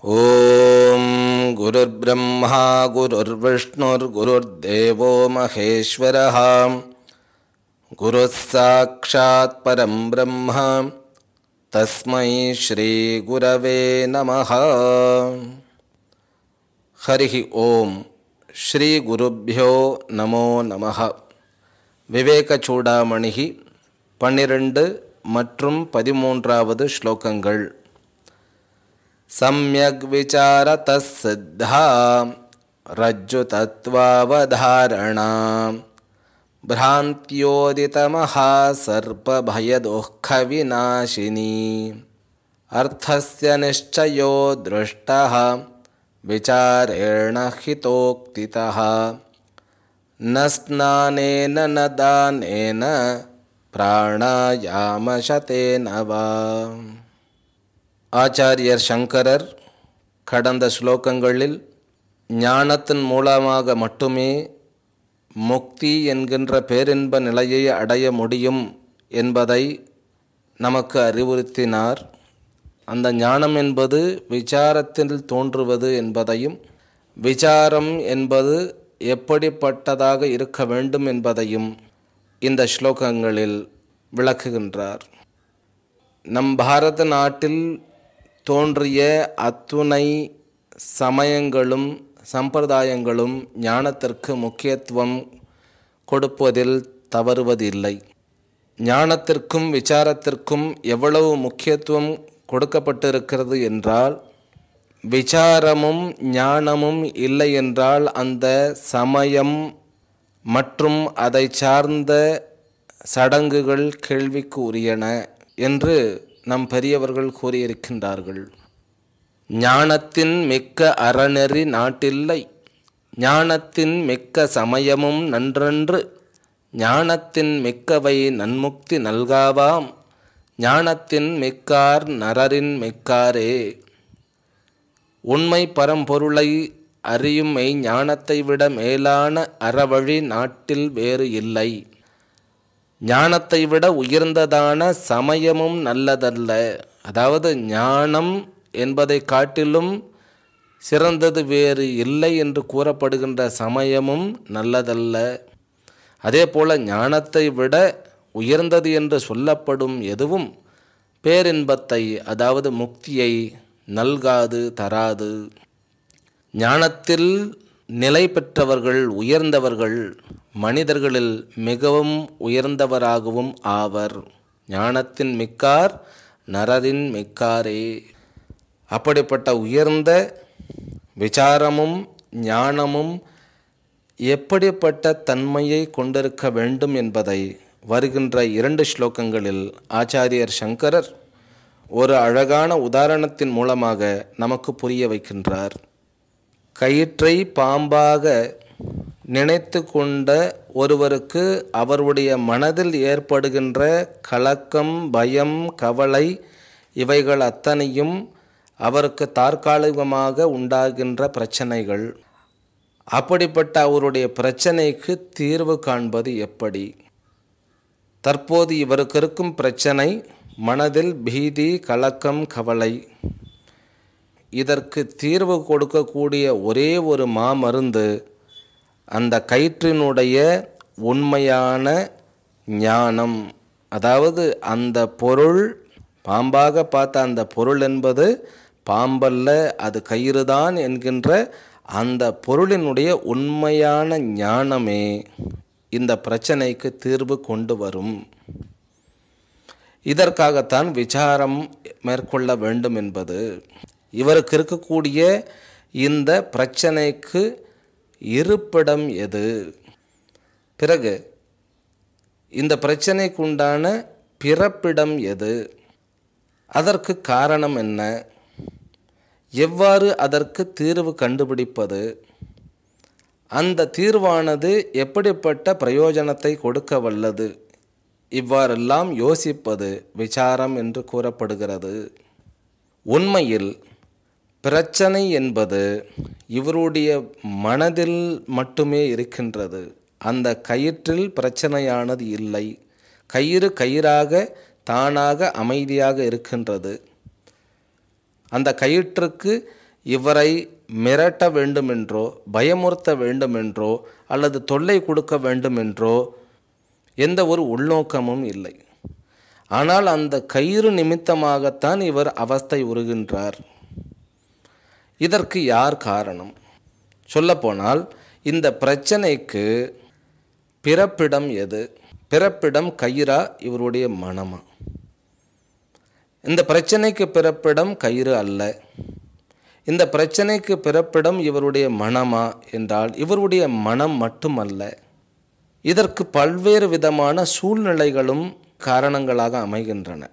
ॐ गुरुर्ब्रह्मा गुरुर्विष्णुर्गुरुर्देवो महेश्वरः गुरुः साक्षात् परं ब्रह्म तस्मै श्रीगुरवे नमः हरिः ॐ ஸ்ரீகுருப்போ நமோ நமः விவேகச்சூடாமணி பன்னிரண்டு மற்றும் பதிமூன்றாவது ஸ்லோகங்கள் சம்யக் விசாரத சித்தா ரஜ்ஜுதத்வாவதாரணா भ्रान्त्योदितमहासर्पभयदुःखविनाशिनी अर्थस्य निश्चयो दृष्टः विचारेण हितोक्तितः न स्नानेन न दानेन பிராணாயாமசதேன வா ஆச்சாரியர் சங்கரர் கடந்த ஸ்லோகங்களில் ஞானத்தின் மூலமாக மட்டுமே முக்தி என்கின்ற பேரின்ப நிலையை அடைய முடியும் என்பதை நமக்கு அறிவுறுத்தினார் அந்த ஞானம் என்பது விசாரத்தில் தோன்றுவது என்பதையும் விசாரம் என்பது எப்படிப்பட்டதாக இருக்க வேண்டும் என்பதையும் இந்த ஸ்லோகங்களில் விளக்குகின்றார் நம் பாரத நாட்டில் தோன்றிய அத்துணை சமயங்களும் சம்பிரதாயங்களும் ஞானத்திற்கு முக்கியத்துவம் கொடுப்பதில் தவறுவதில்லை ஞானத்திற்கும் விசாரத்திற்கும் எவ்வளவு முக்கியத்துவம் கொடுக்கப்பட்டிருக்கிறது என்றால் விசாரமும் ஞானமும் இல்லை என்றால் அந்த சமயம் மற்றும் அதை சார்ந்த சடங்குகள் கேள்விக்கு உரியன என்று நம் பெரியவர்கள் கூறியிருக்கின்றார்கள் ஞானத்தின் மிக்க அறநெறி நாட்டில்லை ஞானத்தின் மிக்க சமயமும் நன்றன்று ஞானத்தின் மிக்கவை நன்முக்தி நல்காவாம் ஞானத்தின் மிக்கார் நரரின் மிக்காரே உண்மை பரம்பொருளை அறியும் மெய் ஞானத்தை விட மேலான அறவழி நாட்டில் வேறு இல்லை ஞானத்தை விட உயர்ந்ததான சமயமும் நல்லதல்ல அதாவது ஞானம் என்பதை காட்டிலும் சிறந்தது வேறு இல்லை என்று கூறப்படுகின்ற சமயமும் நல்லதல்ல அதே போல ஞானத்தை விட உயர்ந்தது என்று சொல்லப்படும் எதுவும் பேரின்பத்தை அதாவது முக்தியை நல்காது தராது ஞானத்தில் நிலை பெற்றவர்கள் உயர்ந்தவர்கள் மனிதர்களில் மிகவும் உயர்ந்தவராகவும் ஆவர் ஞானத்தின் மிக்கார் நரரின் மிக்காரே அப்படிப்பட்ட உயர்ந்த விசாரமும் ஞானமும் எப்படிப்பட்ட தன்மையை கொண்டிருக்க வேண்டும் என்பதை வருகின்ற இரண்டு ஸ்லோகங்களில் ஆச்சாரியர் சங்கரர் ஒரு அழகான உதாரணத்தின் மூலமாக நமக்கு புரிய வைக்கின்றார் கயிற்றை பாம்பாக நினைத்து கொண்ட ஒருவருக்கு அவருடைய மனதில் ஏற்படுகின்ற கலக்கம் பயம் கவலை இவைகள் அத்தனையும் அவருக்கு தற்காலிகமாக உண்டாகின்ற பிரச்சனைகள் அப்படிப்பட்ட அவருடைய பிரச்சனைக்கு தீர்வு காண்பது எப்படி தற்போது இவருக்கு இருக்கும் பிரச்சனை மனதில் பீதி கலக்கம் கவலை இதற்கு தீர்வு கொடுக்கக்கூடிய ஒரே ஒரு மாமருந்து அந்த கயிற்றினுடைய உண்மையான ஞானம் அதாவது அந்த பொருள் பாம்பாக பார்த்த அந்த பொருள் என்பது பாம்பல்ல அது கயிறு தான் என்கின்ற அந்த பொருளினுடைய உண்மையான ஞானமே இந்த பிரச்சனைக்கு தீர்வு கொண்டு வரும் இதற்காகத்தான் விசாரம் மேற்கொள்ள வேண்டும் என்பது இவருக்கு இருக்கக்கூடிய இந்த பிரச்சனைக்கு இருப்பிடம் எது பிறகு இந்த பிரச்சனைக்கு உண்டான பிறப்பிடம் எது அதற்கு காரணம் என்ன எவ்வாறு அதற்கு தீர்வு கண்டுபிடிப்பது அந்த தீர்வானது எப்படிப்பட்ட பிரயோஜனத்தை கொடுக்க வல்லது இவ்வாறெல்லாம் யோசிப்பது விசாரம் என்று கூறப்படுகிறது உண்மையில் பிரச்சனை என்பது இவருடைய மனதில் மட்டுமே இருக்கின்றது அந்த கயிற்றில் பிரச்சனையானது இல்லை கயிறு கயிறாக தானாக அமைதியாக இருக்கின்றது அந்த கயிற்றுக்கு இவரை மிரட்ட வேண்டுமென்றோ பயமுறுத்த வேண்டுமென்றோ அல்லது தொல்லை கொடுக்க வேண்டுமென்றோ எந்த ஒரு உள்நோக்கமும் இல்லை ஆனால் அந்த கயிறு நிமித்தமாகத்தான் இவர் அவஸ்தை உருகின்றார் இதற்கு யார் காரணம் சொல்லப்போனால் இந்த பிரச்சனைக்கு பிறப்பிடம் எது பிறப்பிடம் கயிறா இவருடைய மனமா இந்த பிரச்சனைக்கு பிறப்பிடம் கயிறு அல்ல இந்த பிரச்சனைக்கு பிறப்பிடம் இவருடைய மனமா என்றால் இவருடைய மனம் மட்டுமல்ல இதற்கு பல்வேறு விதமான சூழ்நிலைகளும் காரணங்களாக அமைகின்றன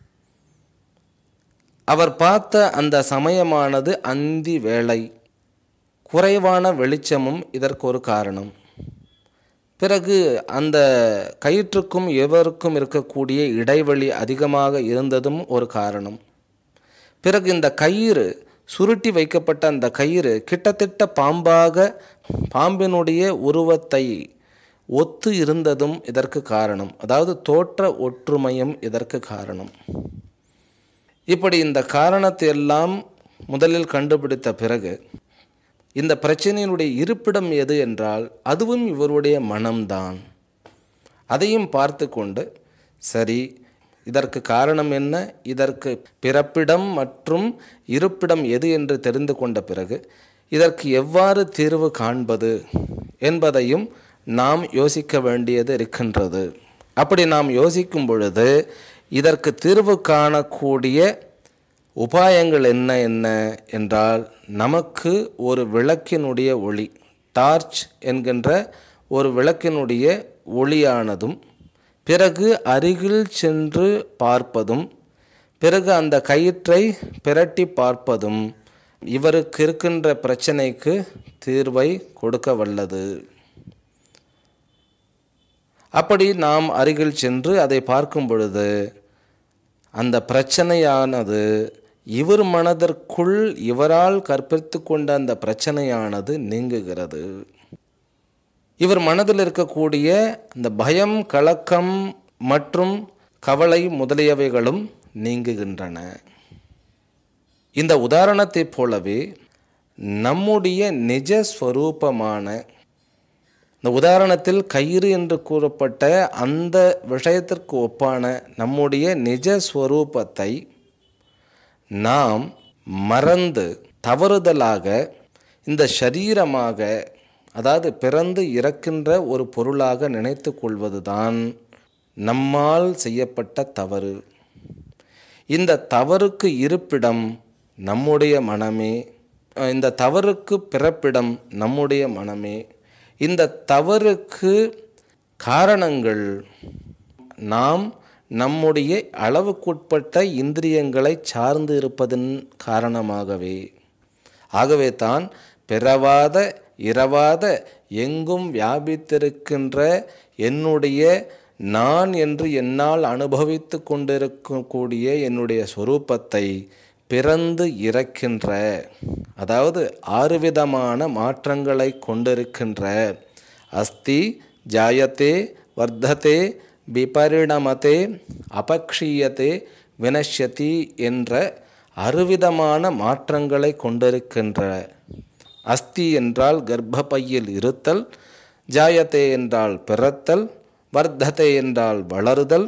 அவர் பார்த்த அந்த சமயமானது அந்தி வேளை குறைவான வெளிச்சமும் இதற்கு ஒரு காரணம் பிறகு அந்த கயிற்றுக்கும் எவருக்கும் இருக்கக்கூடிய இடைவெளி அதிகமாக இருந்ததும் ஒரு காரணம் பிறகு இந்த கயிறு சுருட்டி வைக்கப்பட்ட அந்த கயிறு கிட்டத்தட்ட பாம்பாக பாம்பினுடைய உருவத்தை ஒத்து இருந்ததும் இதற்கு காரணம் அதாவது தோற்ற ஒற்றுமையும் இதற்கு காரணம் இப்படி இந்த காரணத்தை எல்லாம் முதலில் கண்டுபிடித்த பிறகு இந்த பிரச்சனையினுடைய இருப்பிடம் எது என்றால் அதுவும் இவருடைய மனம்தான் அதையும் பார்த்து கொண்டு சரி இதற்கு காரணம் என்ன இதற்கு பிறப்பிடம் மற்றும் இருப்பிடம் எது என்று தெரிந்து கொண்ட பிறகு இதற்கு எவ்வாறு தீர்வு காண்பது என்பதையும் நாம் யோசிக்க வேண்டியது இருக்கின்றது அப்படி நாம் யோசிக்கும் பொழுது இதற்கு தீர்வு காணக்கூடிய உபாயங்கள் என்ன என்ன என்றால் நமக்கு ஒரு விளக்கினுடைய ஒளி டார்ச் என்கின்ற ஒரு விளக்கினுடைய ஒளியானதும் பிறகு அருகில் சென்று பார்ப்பதும் பிறகு அந்த கயிற்றை பிரட்டி பார்ப்பதும் இவருக்கு இருக்கின்ற பிரச்சனைக்கு தீர்வை கொடுக்க வல்லது அப்படி நாம் அருகில் சென்று அதை பார்க்கும் பொழுது அந்த பிரச்சனையானது இவர் மனதிற்குள் இவரால் கற்பித்து கொண்ட அந்த பிரச்சனையானது நீங்குகிறது இவர் மனதில் இருக்கக்கூடிய அந்த பயம் கலக்கம் மற்றும் கவலை முதலியவைகளும் நீங்குகின்றன இந்த உதாரணத்தைப் போலவே நம்முடைய நிஜ ஸ்வரூபமான இந்த உதாரணத்தில் கயிறு என்று கூறப்பட்ட அந்த விஷயத்திற்கு ஒப்பான நம்முடைய நிஜ ஸ்வரூபத்தை நாம் மறந்து தவறுதலாக இந்த சரீரமாக அதாவது பிறந்து இறக்கின்ற ஒரு பொருளாக நினைத்து கொள்வதுதான் நம்மால் செய்யப்பட்ட தவறு இந்த தவறுக்கு இருப்பிடம் நம்முடைய மனமே இந்த தவறுக்கு பிறப்பிடம் நம்முடைய மனமே இந்த தவறுக்கு காரணங்கள் நாம் நம்முடைய அளவுக்குட்பட்ட இந்திரியங்களை சார்ந்து இருப்பதன் காரணமாகவே ஆகவே தான் பிறவாத இரவாத எங்கும் வியாபித்திருக்கின்ற என்னுடைய நான் என்று என்னால் அனுபவித்து கொண்டிருக்கக்கூடிய என்னுடைய சொரூபத்தை பிறந்து இறக்கின்ற அதாவது ஆறு விதமான மாற்றங்களை கொண்டிருக்கின்ற அஸ்தி ஜாயத்தே வர்த்ததே விபரிணமதே அபக்ஷீயத்தே வினஷ்யதி என்ற அறுவிதமான மாற்றங்களை கொண்டிருக்கின்ற அஸ்தி என்றால் கர்ப்பப்பையில் இருத்தல் ஜாயத்தே என்றால் பிறத்தல் வர்த்தத்தை என்றால் வளருதல்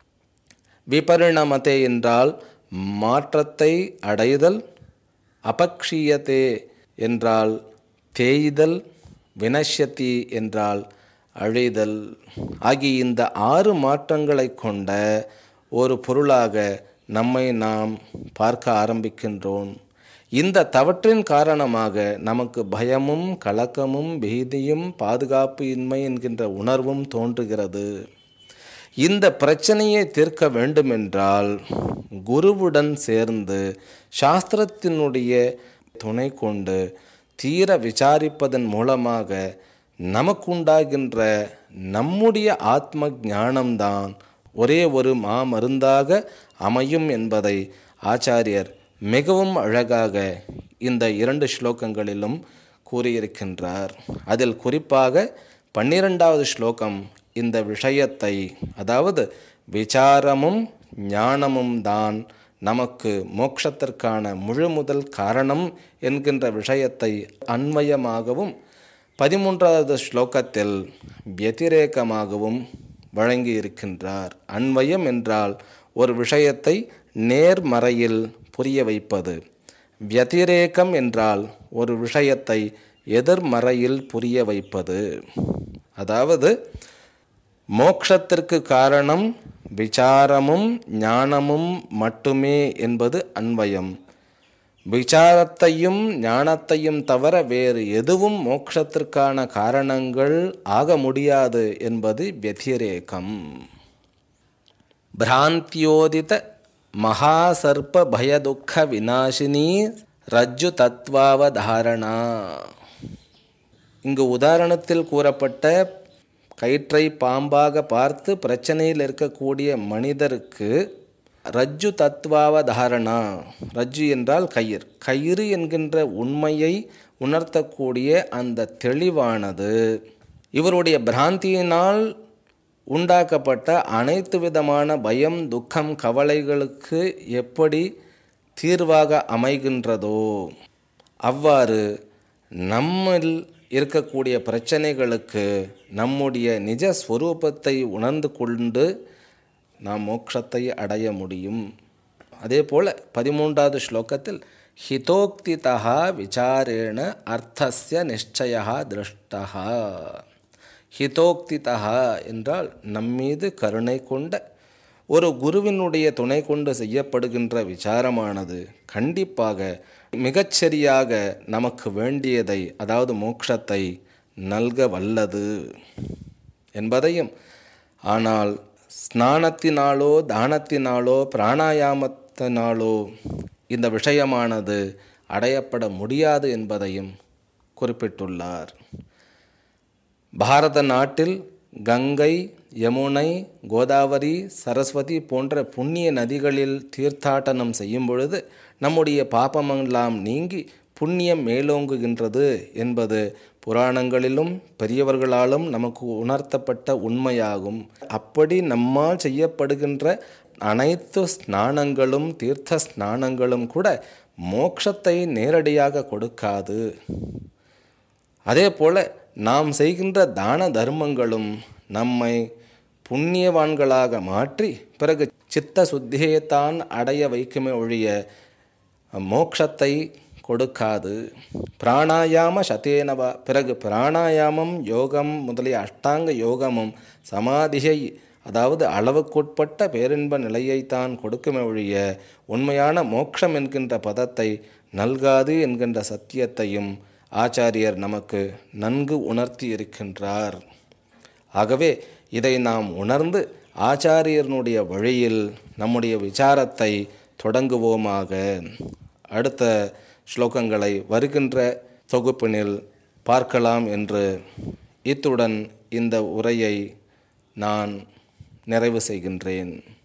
விபரிணமதே என்றால் மாற்றத்தை அடைதல் அபக்ஷீயத்தே என்றால் தேய்தல் வினஷ்யதி என்றால் அழிதல் ஆகிய இந்த ஆறு மாற்றங்களை கொண்ட ஒரு பொருளாக நம்மை நாம் பார்க்க ஆரம்பிக்கின்றோம் இந்த தவற்றின் காரணமாக நமக்கு பயமும் கலக்கமும் பீதியும் பாதுகாப்பு இன்மை என்கின்ற உணர்வும் தோன்றுகிறது இந்த பிரச்சனையை தீர்க்க வேண்டுமென்றால் குருவுடன் சேர்ந்து சாஸ்திரத்தினுடைய துணை கொண்டு தீர விசாரிப்பதன் மூலமாக நமக்குண்டாகின்ற நம்முடைய ஆத்ம ஞானம்தான் ஒரே ஒரு மாமருந்தாக அமையும் என்பதை ஆச்சாரியர் மிகவும் அழகாக இந்த இரண்டு ஸ்லோகங்களிலும் கூறியிருக்கின்றார் அதில் குறிப்பாக பன்னிரெண்டாவது ஸ்லோகம் இந்த விஷயத்தை அதாவது விசாரமும் ஞானமும் தான் நமக்கு மோட்சத்திற்கான முழு முதல் காரணம் என்கின்ற விஷயத்தை அன்வயமாகவும் பதிமூன்றாவது ஸ்லோகத்தில் வத்திரேகமாகவும் வழங்கி இருக்கின்றார் அன்வயம் என்றால் ஒரு விஷயத்தை நேர்மறையில் புரிய வைப்பது வத்திரேகம் என்றால் ஒரு விஷயத்தை எதிர்மறையில் புரிய வைப்பது அதாவது மோக்ஷத்திற்கு காரணம் விசாரமும் ஞானமும் மட்டுமே என்பது அன்வயம் விசாரத்தையும் ஞானத்தையும் தவிர வேறு எதுவும் மோட்சத்திற்கான காரணங்கள் ஆக முடியாது என்பது வத்திரேகம் பிராந்தியோதித மகாசர்ப்ப பயதுக்க விநாசினி ரஜ்ஜு தத்வாவதாரணா இங்கு உதாரணத்தில் கூறப்பட்ட கயிற்றை பாம்பாக பார்த்து பிரச்சனையில் இருக்கக்கூடிய மனிதருக்கு ரஜ்ஜு தத்வாவதாரணா ரஜ்ஜு என்றால் கயிறு கயிறு என்கின்ற உண்மையை உணர்த்தக்கூடிய அந்த தெளிவானது இவருடைய பிராந்தியினால் உண்டாக்கப்பட்ட அனைத்து விதமான பயம் துக்கம் கவலைகளுக்கு எப்படி தீர்வாக அமைகின்றதோ அவ்வாறு நம்மில் இருக்கக்கூடிய பிரச்சனைகளுக்கு நம்முடைய நிஜ ஸ்வரூபத்தை உணர்ந்து கொண்டு நாம் மோட்சத்தை அடைய முடியும் அதே போல் பதிமூன்றாவது ஸ்லோகத்தில் ஹிதோக்திதா விசாரேண அர்த்தஸ்ய நிச்சயா திருஷ்டா ஹிதோக்திதா என்றால் நம்மீது கருணை கொண்ட ஒரு குருவினுடைய துணை கொண்டு செய்யப்படுகின்ற விசாரமானது கண்டிப்பாக மிகச்சரியாக நமக்கு வேண்டியதை அதாவது மோட்சத்தை நல்க வல்லது என்பதையும் ஆனால் ஸ்நானத்தினாலோ தானத்தினாலோ பிராணாயாமத்தினாலோ இந்த விஷயமானது அடையப்பட முடியாது என்பதையும் குறிப்பிட்டுள்ளார் பாரத நாட்டில் கங்கை யமுனை கோதாவரி சரஸ்வதி போன்ற புண்ணிய நதிகளில் தீர்த்தாட்டனம் செய்யும் பொழுது நம்முடைய பாபமெல்லாம் நீங்கி புண்ணியம் மேலோங்குகின்றது என்பது புராணங்களிலும் பெரியவர்களாலும் நமக்கு உணர்த்தப்பட்ட உண்மையாகும் அப்படி நம்மால் செய்யப்படுகின்ற அனைத்து ஸ்நானங்களும் தீர்த்த ஸ்நானங்களும் கூட மோட்சத்தை நேரடியாக கொடுக்காது அதே போல் நாம் செய்கின்ற தான தர்மங்களும் நம்மை புண்ணியவான்களாக மாற்றி பிறகு சித்த சுத்தியைத்தான் அடைய வைக்குமே ஒழிய மோட்சத்தை கொடுக்காது பிராணாயாம சதேனவா பிறகு பிராணாயாமம் யோகம் முதலிய அஷ்டாங்க யோகமும் சமாதியை அதாவது அளவுக்குட்பட்ட பேரின்ப நிலையைத்தான் கொடுக்குமே ஒழிய உண்மையான மோட்சம் என்கின்ற பதத்தை நல்காது என்கின்ற சத்தியத்தையும் ஆச்சாரியர் நமக்கு நன்கு உணர்த்தி இருக்கின்றார் ஆகவே இதை நாம் உணர்ந்து ஆச்சாரியனுடைய வழியில் நம்முடைய விசாரத்தை தொடங்குவோமாக அடுத்த ஸ்லோகங்களை வருகின்ற தொகுப்பினில் பார்க்கலாம் என்று இத்துடன் இந்த உரையை நான் நிறைவு செய்கின்றேன்